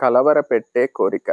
కలవరపెట్టే కోరిక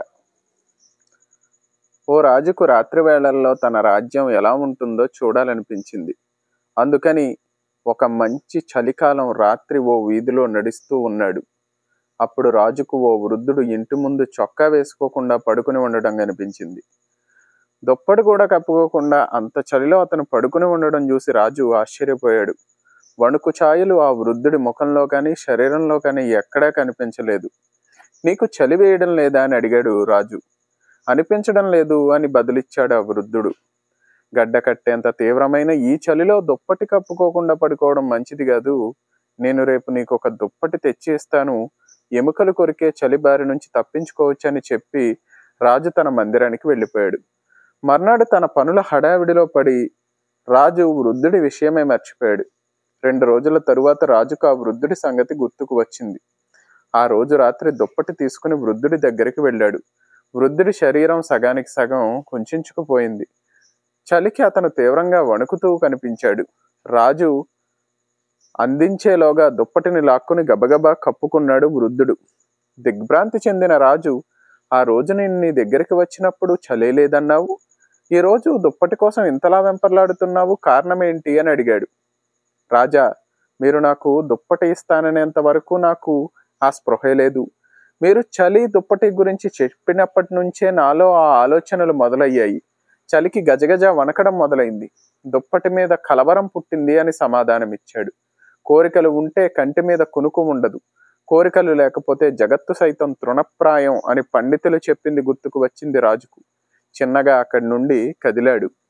ఓ రాజుకు రాత్రి వేళల్లో తన రాజ్యం ఎలా ఉంటుందో చూడాలనిపించింది అందుకని ఒక మంచి చలికాలం రాత్రి ఓ వీధిలో నడుస్తూ ఉన్నాడు అప్పుడు రాజుకు ఓ వృద్ధుడు ఇంటి ముందు చొక్కా వేసుకోకుండా పడుకుని ఉండడం కనిపించింది దుప్పటి కూడా కప్పుకోకుండా అంత చలిలో అతను పడుకుని ఉండడం చూసి రాజు ఆశ్చర్యపోయాడు వణుకు ఛాయలు ఆ వృద్ధుడి ముఖంలో కానీ శరీరంలో కానీ ఎక్కడా కనిపించలేదు నీకు చలి వేయడం లేదా అని అడిగాడు రాజు అనిపించడం లేదు అని బదులిచ్చాడు ఆ వృద్ధుడు గడ్డ కట్టేంత తీవ్రమైన ఈ చలిలో దుప్పటి కప్పుకోకుండా పడుకోవడం మంచిది కాదు నేను రేపు నీకు ఒక దుప్పటి తెచ్చి ఇస్తాను ఎముకలు కొరికే చలి బారి నుంచి తప్పించుకోవచ్చని చెప్పి రాజు తన మందిరానికి వెళ్ళిపోయాడు మర్నాడు తన పనుల హడావిడిలో పడి రాజు వృద్ధుడి విషయమే మర్చిపోయాడు రెండు రోజుల తరువాత రాజుకు ఆ వృద్ధుడి సంగతి గుర్తుకు వచ్చింది ఆ రోజు రాత్రి దుప్పటి తీసుకుని వృద్ధుడి దగ్గరికి వెళ్ళాడు వృద్ధుడి శరీరం సగానికి సగం కుంచుకుపోయింది చలికి అతను తీవ్రంగా వణుకుతూ కనిపించాడు రాజు అందించేలోగా దుప్పటిని లాక్కుని గబగబా కప్పుకున్నాడు వృద్ధుడు దిగ్భ్రాంతి చెందిన రాజు ఆ రోజు నేను నీ దగ్గరికి వచ్చినప్పుడు చలే లేదన్నావు ఈ రోజు దుప్పటి కోసం ఇంతలా వెంపర్లాడుతున్నావు కారణం ఏంటి అని అడిగాడు రాజా మీరు నాకు దుప్పటి ఇస్తాననేంత వరకు నాకు ఆ స్పృహ లేదు మీరు చలి దుప్పటి గురించి చెప్పినప్పటి నుంచే నాలో ఆ ఆలోచనలు మొదలయ్యాయి చలికి గజగజ వణకడం మొదలైంది దుప్పటి మీద కలవరం పుట్టింది అని సమాధానమిచ్చాడు కోరికలు ఉంటే కంటి మీద కునుకు ఉండదు కోరికలు లేకపోతే జగత్తు సైతం తృణప్రాయం అని పండితులు చెప్పింది గుర్తుకు వచ్చింది రాజుకు చిన్నగా అక్కడి నుండి కదిలాడు